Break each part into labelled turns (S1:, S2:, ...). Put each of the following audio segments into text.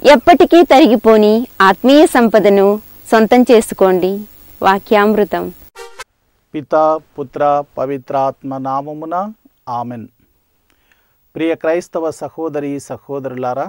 S1: ఎప్పటికీ తరిగిపోని ఆత్మీయ సంపదను సొంతం చేసుకోండి వాక్యామృతం
S2: పిత పుత్ర పవిత్రాత్మ నామమున ఆమెన్ ప్రియ క్రైస్తవ సహోదరి సహోదరులారా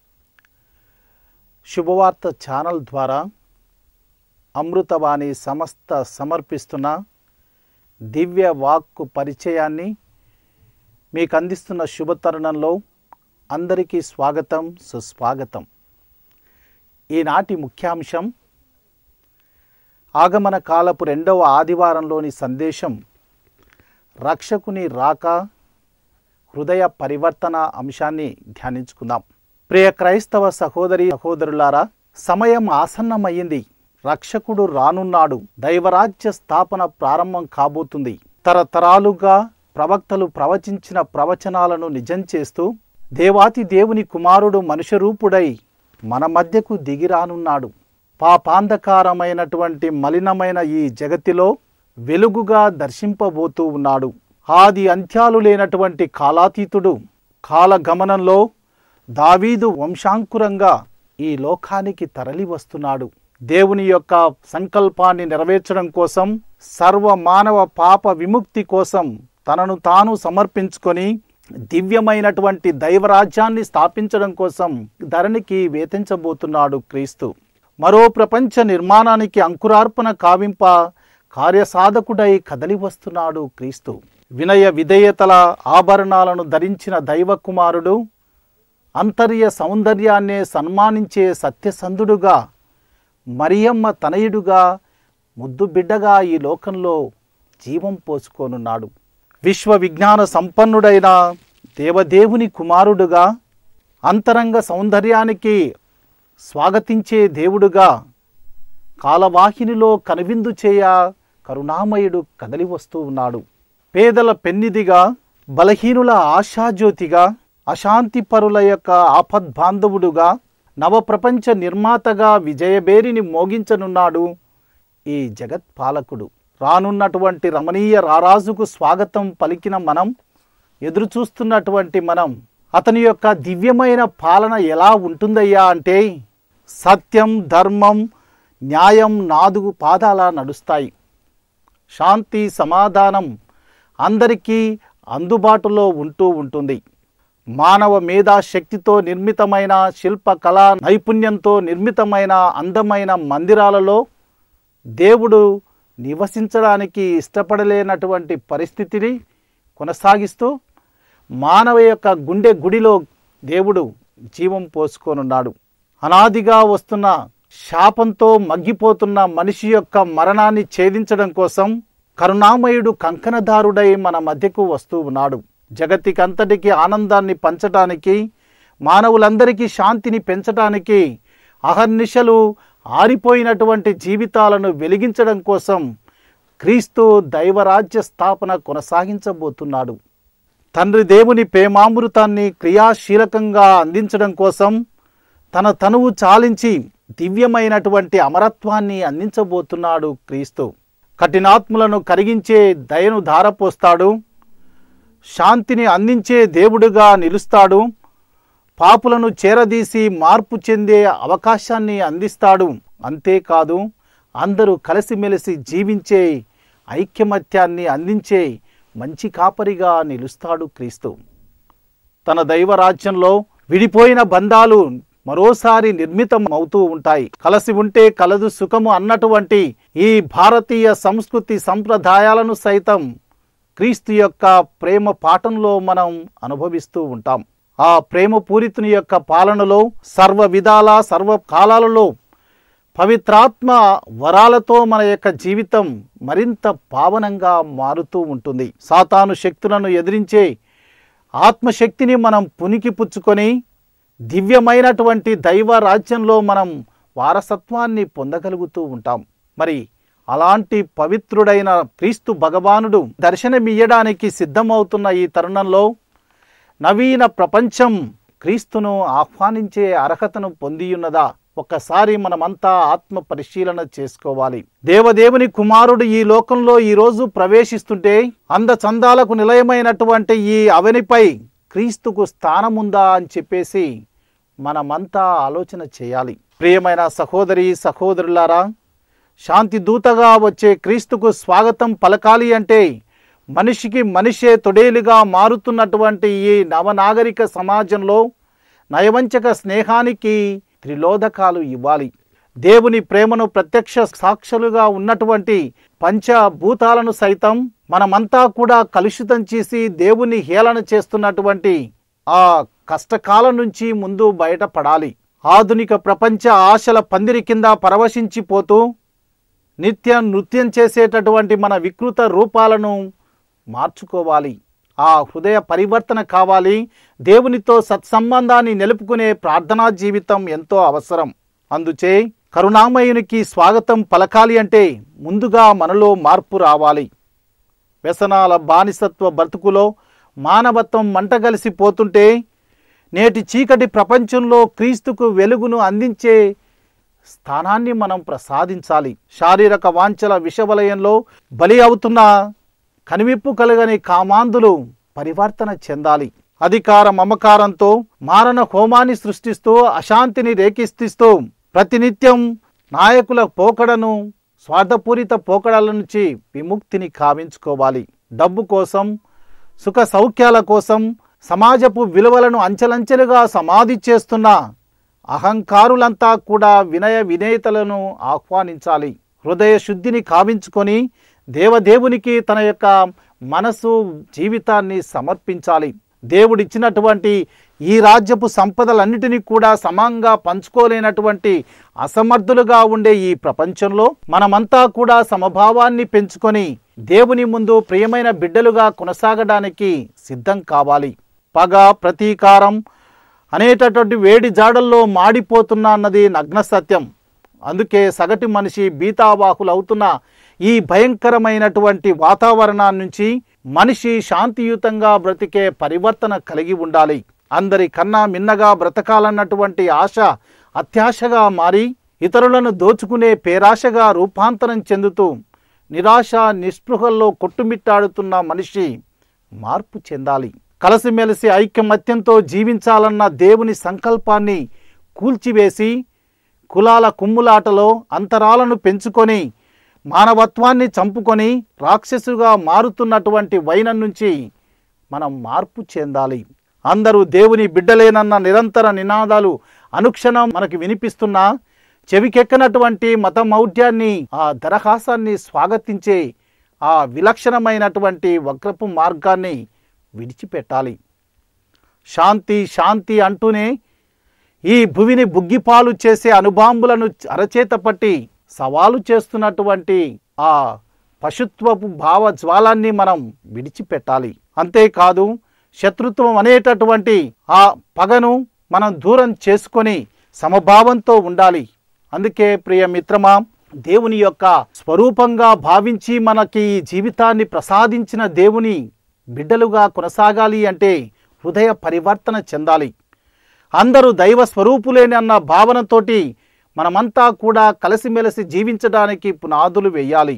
S2: శుభవార్త ఛానల్ ద్వారా అమృతవాణి సంస్థ సమర్పిస్తున్న దివ్య వాక్కు పరిచయాన్ని మీకు అందిస్తున్న శుభతరుణంలో అందరికీ స్వాగతం సుస్వాగతం ఈనాటి ముఖ్యాంశం ఆగమన కాలపు రెండవ ఆదివారంలోని సందేశం రక్షకుని రాక హృదయ పరివర్తన అంశాన్ని ధ్యానించుకుందాం ప్రియ క్రైస్తవ సహోదరి సహోదరులారా సమయం ఆసన్నమయ్యింది రక్షకుడు రానున్నాడు దైవరాజ్య స్థాపన ప్రారంభం కాబోతుంది తరతరాలుగా ప్రవక్తలు ప్రవచించిన ప్రవచనాలను నిజం చేస్తూ దేవాతి దేవుని కుమారుడు మనుష్యరూపుడై మన మధ్యకు దిగిరానున్నాడు పాపాంధకారమైనటువంటి మలినమైన ఈ జగతిలో వెలుగుగా దర్శింపబోతూ ఉన్నాడు ఆది అంత్యాలు లేనటువంటి కాలాతీతుడు కాలగమనంలో దావీదు వంశాంకురంగా ఈ లోకానికి తరలి వస్తున్నాడు దేవుని యొక్క సంకల్పాన్ని నెరవేర్చడం కోసం సర్వ మానవ పాప విముక్తి కోసం తనను తాను సమర్పించుకొని దివ్యమైనటువంటి దైవరాజ్యాన్ని స్థాపించడం కోసం ధరణికి వేధించబోతున్నాడు క్రీస్తు మరో ప్రపంచ నిర్మాణానికి అంకురార్పణ కావింప కార్యసాధకుడై కదలి వస్తున్నాడు క్రీస్తు వినయ విధేయతల ఆభరణాలను ధరించిన దైవ కుమారుడు అంతర్య సౌందర్యాన్నే సన్మానించే సత్యసంధుడుగా మరియమ్మ తనయుడుగా ముద్దు బిడ్డగా ఈ లోకంలో జీవం పోసుకోనున్నాడు విశ్వ విజ్ఞాన సంపన్నుడైన దేవదేవుని కుమారుడుగా అంతరంగ సౌందర్యానికి స్వాగతించే దేవుడుగా కాలవాహినిలో కనువిందు చేయ కరుణామయుడు కదలి వస్తూ ఉన్నాడు పేదల పెన్నిదిగా బలహీనుల ఆశాజ్యోతిగా అశాంతి పరుల యొక్క ఆపద్బాంధవుడుగా నవప్రపంచ నిర్మాతగా విజయబేరిని మోగించనున్నాడు ఈ జగత్పాలకుడు రానున్నటువంటి రమణీయ రారాజుకు స్వాగతం పలికిన మనం ఎదురు చూస్తున్నటువంటి మనం అతని యొక్క దివ్యమైన పాలన ఎలా ఉంటుందయ్యా అంటే సత్యం ధర్మం న్యాయం నాదుగు పాదాల నడుస్తాయి శాంతి సమాధానం అందరికీ అందుబాటులో ఉంటూ ఉంటుంది మానవ మేధా శక్తితో నిర్మితమైన శిల్ప కళా నైపుణ్యంతో నిర్మితమైన అందమైన మందిరాలలో దేవుడు నివసించడానికి ఇష్టపడలేనటువంటి పరిస్థితిని కొనసాగిస్తూ మానవ యొక్క గుండె గుడిలో దేవుడు జీవం పోసుకోనున్నాడు అనాదిగా వస్తున్న శాపంతో మగ్గిపోతున్న మనిషి యొక్క మరణాన్ని ఛేదించడం కోసం కరుణామయుడు కంకణదారుడై మన మధ్యకు వస్తూ ఉన్నాడు జగతికంతటికి ఆనందాన్ని పంచటానికి మానవులందరికీ శాంతిని పెంచటానికి అహర్నిశలు ఆరిపోయినటువంటి జీవితాలను వెలిగించడం కోసం క్రీస్తు దైవరాజ్య స్థాపన కొనసాగించబోతున్నాడు తండ్రి దేవుని ప్రేమామృతాన్ని క్రియాశీలకంగా అందించడం కోసం తన తనువు చాలించి దివ్యమైనటువంటి అమరత్వాన్ని అందించబోతున్నాడు క్రీస్తు కఠినాత్ములను కరిగించే దయను ధారపోస్తాడు శాంతిని అందించే దేవుడుగా నిలుస్తాడు పాపులను చేరదీసి మార్పు చెందే అవకాశాన్ని అందిస్తాడు అంతేకాదు అందరూ కలిసిమెలిసి జీవించే ఐక్యమత్యాన్ని అందించే మంచి కాపరిగా నిలుస్తాడు క్రీస్తు తన దైవరాజ్యంలో విడిపోయిన బంధాలు మరోసారి నిర్మితం అవుతూ ఉంటాయి కలసి ఉంటే కలదు సుఖము అన్నటువంటి ఈ భారతీయ సంస్కృతి సంప్రదాయాలను సైతం క్రీస్తు యొక్క ప్రేమ పాఠంలో మనం అనుభవిస్తూ ఉంటాం ఆ ప్రేమ పూరితుని యొక్క పాలనలో సర్వ విధాల సర్వ కాలాలలో పవిత్రాత్మ వరాలతో మన యొక్క జీవితం మరింత పావనంగా మారుతూ ఉంటుంది సాతాను శక్తులను ఎదిరించే ఆత్మశక్తిని మనం పునికి పుచ్చుకొని దివ్యమైనటువంటి దైవ రాజ్యంలో మనం వారసత్వాన్ని పొందగలుగుతూ ఉంటాం మరి అలాంటి పవిత్రుడైన క్రీస్తు భగవానుడు దర్శనమియ్యడానికి సిద్ధమవుతున్న ఈ తరుణంలో నవీన ప్రపంచం క్రీస్తును ఆహ్వానించే అర్హతను పొందియున్నదా ఒక్కసారి మనమంతా ఆత్మ పరిశీలన చేసుకోవాలి దేవదేవుని కుమారుడు ఈ లోకంలో ఈ రోజు ప్రవేశిస్తుంటే అందచందాలకు నిలయమైనటువంటి ఈ అవనిపై క్రీస్తుకు స్థానముందా అని చెప్పేసి మనమంతా ఆలోచన చేయాలి ప్రియమైన సహోదరి సహోదరులారా శాంతి దూతగా వచ్చే క్రీస్తుకు స్వాగతం పలకాలి అంటే మనిషికి మనిషే తొడేలుగా మారుతున్నటువంటి ఈ నవనాగరిక సమాజంలో నయవంచక స్నేహానికి త్రిలోదకాలు ఇవ్వాలి దేవుని ప్రేమను ప్రత్యక్ష సాక్షులుగా ఉన్నటువంటి పంచభూతాలను సైతం మనమంతా కూడా కలుషితం చేసి దేవుని హేళన చేస్తున్నటువంటి ఆ కష్టకాలం నుంచి ముందు బయటపడాలి ఆధునిక ప్రపంచ ఆశల పందిరి కింద పరవశించిపోతూ నిత్యం నృత్యం చేసేటటువంటి మన వికృత రూపాలను మార్చుకోవాలి ఆ హృదయ పరివర్తన కావాలి దేవునితో సత్సంబంధాన్ని నిలుపుకునే ప్రార్థనా జీవితం ఎంతో అవసరం అందుచే కరుణామయునికి స్వాగతం పలకాలి అంటే ముందుగా మనలో మార్పు రావాలి వ్యసనాల బానిసత్వ బ్రతుకులో మానవత్వం మంటగలిసిపోతుంటే నేటి చీకటి ప్రపంచంలో క్రీస్తుకు వెలుగును అందించే స్థానాన్ని మనం ప్రసాదించాలి శారీరక వాంఛల విషవలయంలో బలి అవుతున్న కనివిప్పు కలగని కామాంధులు పరివర్తన చెందాలి అధికార మమకారంతో మారణ హోమాన్ని సృష్టిస్తూ అశాంతిని రేకిస్తూ ప్రతినిత్యం నాయకుల పోకడను స్వార్థపూరిత పోకడల నుంచి విముక్తిని కావించుకోవాలి డబ్బు కోసం సుఖ సౌఖ్యాల కోసం సమాజపు విలువలను అంచెలంచెలుగా సమాధి చేస్తున్న అహంకారులంతా కూడా వినయ వినేతలను ఆహ్వానించాలి హృదయ శుద్ధిని కావించుకొని దేవదేవునికి తన యొక్క మనసు జీవితాన్ని సమర్పించాలి దేవుడిచ్చినటువంటి ఈ రాజ్యపు సంపదలన్నిటినీ కూడా సమంగా పంచుకోలేనటువంటి అసమర్థులుగా ఉండే ఈ ప్రపంచంలో మనమంతా కూడా సమభావాన్ని పెంచుకొని దేవుని ముందు ప్రియమైన బిడ్డలుగా కొనసాగడానికి సిద్ధం కావాలి పగ ప్రతీకారం అనేటటువంటి వేడి జాడల్లో మాడిపోతున్నా అన్నది నగ్న సత్యం అందుకే సగటు మనిషి బీతావాహులవుతున్న ఈ భయంకరమైనటువంటి వాతావరణాన్ని నుంచి మనిషి శాంతియుతంగా బ్రతికే పరివర్తన కలిగి ఉండాలి అందరి కన్నా మిన్నగా బ్రతకాలన్నటువంటి ఆశ అత్యాశగా మారి ఇతరులను దోచుకునే పేరాశగా రూపాంతరం చెందుతూ నిరాశ నిస్పృహల్లో కొట్టుమిట్టాడుతున్న మనిషి మార్పు చెందాలి కలసిమెలిసి ఐక్యమత్యంతో జీవించాలన్న దేవుని సంకల్పాన్ని కూల్చివేసి కులాల కుమ్ములాటలో అంతరాలను పెంచుకొని మానవత్వాన్ని చంపుకొని రాక్షసుగా మారుతున్నటువంటి వైనం నుంచి మనం మార్పు చెందాలి అందరూ దేవుని బిడ్డలేనన్న నిరంతర నినాదాలు అనుక్షణం మనకి వినిపిస్తున్నా చెవికెక్కనటువంటి మతమౌఢ్యాన్ని ఆ దరహాసాన్ని స్వాగతించే ఆ విలక్షణమైనటువంటి వక్రపు మార్గాన్ని విడిచిపెట్టాలి శాంతి శాంతి అంటూనే ఈ భువిని బుగ్గిపాలు చేసే అనుబాంబులను అరచేత పట్టి సవాలు చేస్తున్నటువంటి ఆ పశుత్వపు భావ జ్వాలాన్ని మనం విడిచిపెట్టాలి అంతేకాదు శత్రుత్వం అనేటటువంటి ఆ పగను మనం దూరం చేసుకొని సమభావంతో ఉండాలి అందుకే ప్రియ మిత్రమా దేవుని యొక్క స్వరూపంగా భావించి మనకి ఈ జీవితాన్ని ప్రసాదించిన దేవుని బిడ్డలుగా కొనసాగాలి అంటే హృదయ పరివర్తన చెందాలి అందరూ దైవ స్వరూపులేనన్న భావనతోటి మనమంతా కూడా కలిసిమెలిసి జీవించడానికి పునాదులు వేయాలి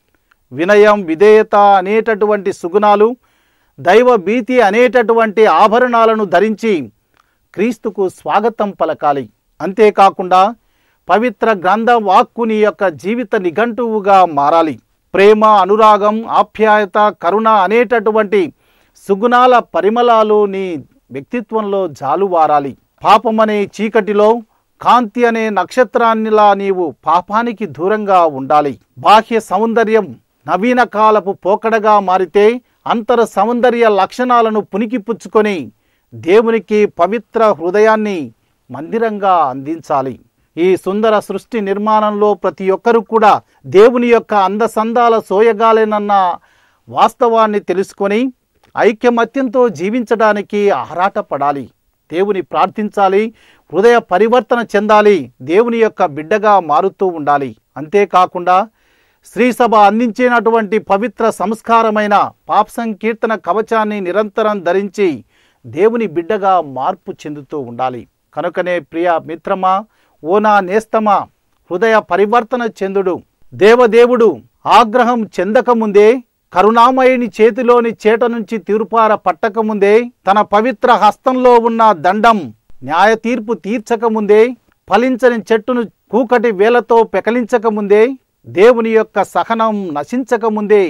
S2: వినయం విధేయత అనేటటువంటి సుగుణాలు దైవ భీతి అనేటటువంటి ఆభరణాలను ధరించి క్రీస్తుకు స్వాగతం పలకాలి అంతేకాకుండా పవిత్ర గ్రంథ వాక్కుని యొక్క జీవిత నిఘంటువుగా మారాలి ప్రేమ అనురాగం ఆప్యాయత కరుణ అనేటటువంటి సుగుణాల పరిమళాలు నీ వ్యక్తిత్వంలో జాలువారాలి పాపమనే చీకటిలో కాంతి అనే నక్షత్రాన్నిలా నీవు పాపానికి దూరంగా ఉండాలి బాహ్య సౌందర్యం నవీన కాలపు పోకడగా మారితే అంతర సౌందర్య లక్షణాలను పునికిపుచ్చుకొని దేవునికి పవిత్ర హృదయాన్ని మందిరంగా అందించాలి ఈ సుందర సృష్టి నిర్మాణంలో ప్రతి ఒక్కరూ కూడా దేవుని యొక్క అందసందాల సోయగాలేనన్న వాస్తవాన్ని తెలుసుకొని ఐక్యమత్యంతో జీవించడానికి ఆరాటపడాలి దేవుని ప్రార్థించాలి హృదయ పరివర్తన చెందాలి దేవుని యొక్క బిడ్డగా మారుతూ ఉండాలి అంతేకాకుండా శ్రీ సభ అందించినటువంటి పవిత్ర సంస్కారమైన పాప సంకీర్తన కవచాన్ని నిరంతరం ధరించి దేవుని బిడ్డగా మార్పు చెందుతూ ఉండాలి కనుకనే ప్రియ మిత్రమా ఓనా నేస్తమా హృదయ పరివర్తన చెందుడు దేవదేవుడు ఆగ్రహం చెందకముందే కరుణామయుని చేతిలోని చేట నుంచి తీర్పార పట్టకముందే తన పవిత్ర హస్తంలో ఉన్న దండం న్యాయ తీర్పు తీర్చకముందే ఫలించని చెట్టును కూకటి వేలతో పెకలించకముందే దేవుని యొక్క సహనం నశించకముందే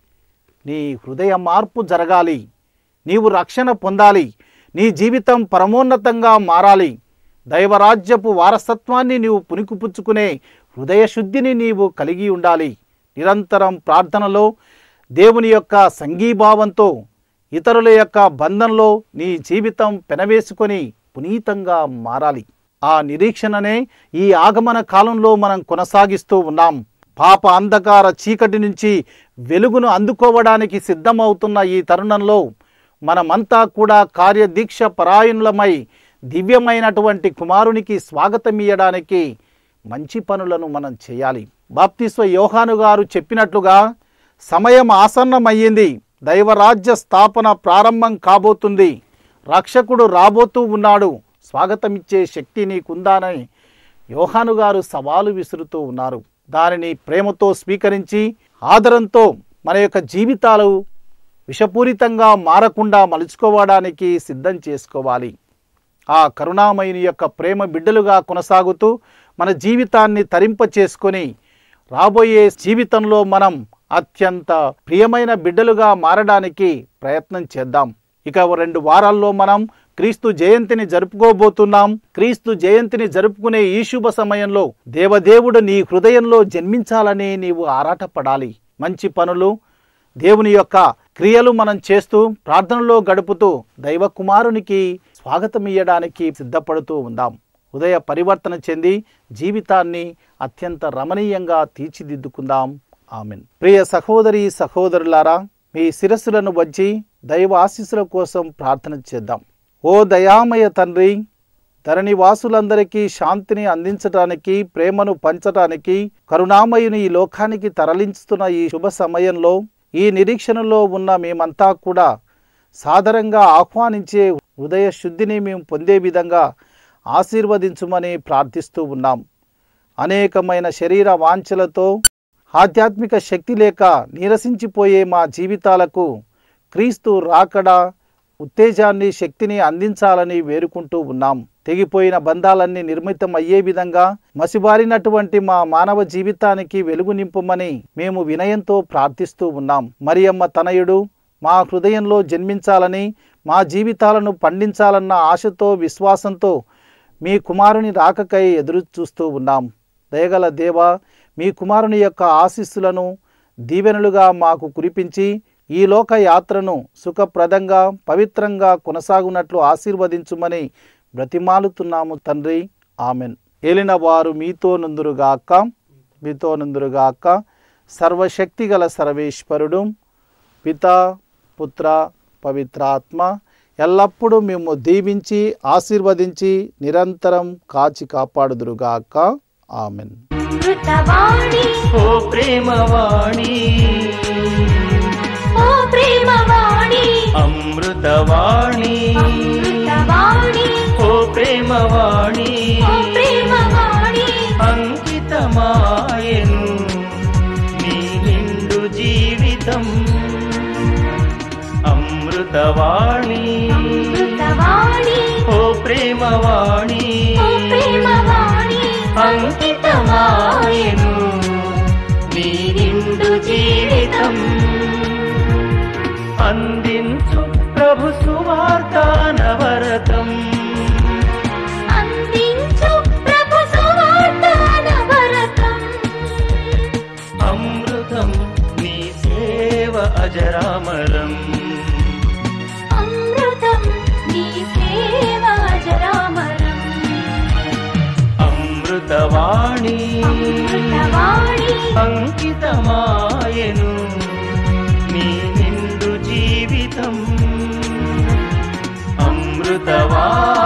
S2: నీ హృదయ మార్పు జరగాలి నీవు రక్షణ పొందాలి నీ జీవితం పరమోన్నతంగా మారాలి దైవరాజ్యపు వారసత్వాన్ని నీవు పుణికిపుచ్చుకునే హృదయ శుద్ధిని నీవు కలిగి ఉండాలి నిరంతరం ప్రార్థనలో దేవుని యొక్క సంఘీభావంతో ఇతరుల యొక్క బంధంలో నీ జీవితం పెనవేసుకొని పునీతంగా మారాలి ఆ నిరీక్షణనే ఈ ఆగమన కాలంలో మనం కొనసాగిస్తూ ఉన్నాం పాప అంధకార చీకటి నుంచి వెలుగును అందుకోవడానికి సిద్ధమవుతున్న ఈ తరుణంలో మనమంతా కూడా కార్యదీక్ష పరాయణులమై దివ్యమైనటువంటి కుమారునికి స్వాగతమియ్యడానికి మంచి పనులను మనం చేయాలి బాప్తిస్వ యోహాను గారు చెప్పినట్లుగా సమయం ఆసన్నమయ్యింది దైవరాజ్య స్థాపన ప్రారంభం కాబోతుంది రక్షకుడు రాబోతూ ఉన్నాడు స్వాగతమిచ్చే శక్తి నీకుందానని యోహాను గారు సవాలు విసురుతూ ఉన్నారు దానిని ప్రేమతో స్వీకరించి ఆదరంతో మన యొక్క జీవితాలు విషపూరితంగా మారకుండా మలుచుకోవడానికి సిద్ధం చేసుకోవాలి ఆ కరుణామయుని యొక్క ప్రేమ బిడ్డలుగా కొనసాగుతూ మన జీవితాన్ని తరింప చేసుకొని రాబోయే జీవితంలో మనం అత్యంత ప్రియమైన బిడ్డలుగా మారడానికి ప్రయత్నం చేద్దాం ఇక రెండు వారాల్లో మనం క్రీస్తు జయంతిని జరుపుకోబోతున్నాం క్రీస్తు జయంతిని జరుపుకునే ఈ శుభ సమయంలో దేవదేవుడు నీ హృదయంలో జన్మించాలని నీవు ఆరాటపడాలి మంచి పనులు దేవుని యొక్క క్రియలు మనం చేస్తూ ప్రార్థనలో గడుపుతూ దైవ కుమారునికి స్వాగతం ఇయ్యడానికి సిద్ధపడుతూ ఉందాం ఉదయ పరివర్తన చెంది జీవితాన్ని అత్యంత రమణీయంగా తీర్చిదిద్దుకుందాం ఆమెన్ ప్రియ సహోదరి సహోదరులారా మీ శిరస్సులను వచ్చి దైవ ఆశీస్సుల కోసం ప్రార్థన చేద్దాం ఓ దయామయ తండ్రి ధరణి వాసులందరికీ శాంతిని అందించటానికి ప్రేమను పంచటానికి కరుణామయుని ఈ లోకానికి తరలించుతున్న ఈ శుభ సమయంలో ఈ నిరీక్షణలో ఉన్న మేమంతా కూడా సాదరంగా ఆహ్వానించే హృదయ శుద్ధిని మేము పొందే విధంగా ఆశీర్వదించుమని ప్రార్థిస్తూ ఉన్నాం అనేకమైన శరీర వాంఛలతో ఆధ్యాత్మిక శక్తి లేక నీరసించిపోయే మా జీవితాలకు క్రీస్తు రాకడా ఉత్తేజాన్ని శక్తిని అందించాలని వేరుకుంటూ ఉన్నాం తెగిపోయిన బంధాలన్నీ నిర్మితం అయ్యే విధంగా మసిబారినటువంటి మా మానవ జీవితానికి వెలుగు నింపుమని మేము వినయంతో ప్రార్థిస్తూ ఉన్నాం మరియమ్మ తనయుడు మా హృదయంలో జన్మించాలని మా జీవితాలను పండించాలన్న ఆశతో విశ్వాసంతో మీ కుమారుని రాకకై ఎదురు చూస్తూ ఉన్నాం దయగల దేవ మీ కుమారుని యొక్క ఆశీస్సులను దీవెనలుగా మాకు కురిపించి ఈ లోక యాత్రను సుఖప్రదంగా పవిత్రంగా కొనసాగునట్లు ఆశీర్వదించుమని బ్రతిమాలుతున్నాము తండ్రి ఆమెన్ ఏలిన వారు మీతో నుందురుగాక మీతో నుందురుగాక సర్వశక్తిగల సర్వేశ్వరుడు పిత పుత్ర పవిత్రాత్మ ఎల్లప్పుడూ మేము దీవించి ఆశీర్వదించి నిరంతరం కాచి కాపాడుదురుగాక ఆమెన్
S3: అమృతవాణి
S4: ఓ ప్రేమవాణి
S3: ఓ ప్రేమవాణి
S4: అమృతవాణి
S3: అమృతవాణి
S4: ఓ ప్రేమవాణి
S3: ఓ ప్రేమవాణి
S4: అంకితమాయను నీ నిండు జీవితం అమృతవాణి
S3: అమృతవాణి
S4: ఓ ప్రేమవాణి
S3: ఓ ప్రేమవాణి
S4: అంకితమాయను నీ నిండు జీవితం అందించు ప్రభు సువార్తానవరతం
S3: అందించు ప్రభు సువార్తన భరతం
S4: అమృతం నీ సేవ అజరామరం
S3: అమృతం నీ సేవ జరామరం
S4: అమృతవాణి
S3: అమృతవాణి
S4: అంకితమాయను నీ నిండు జీవితం అమృతవాణి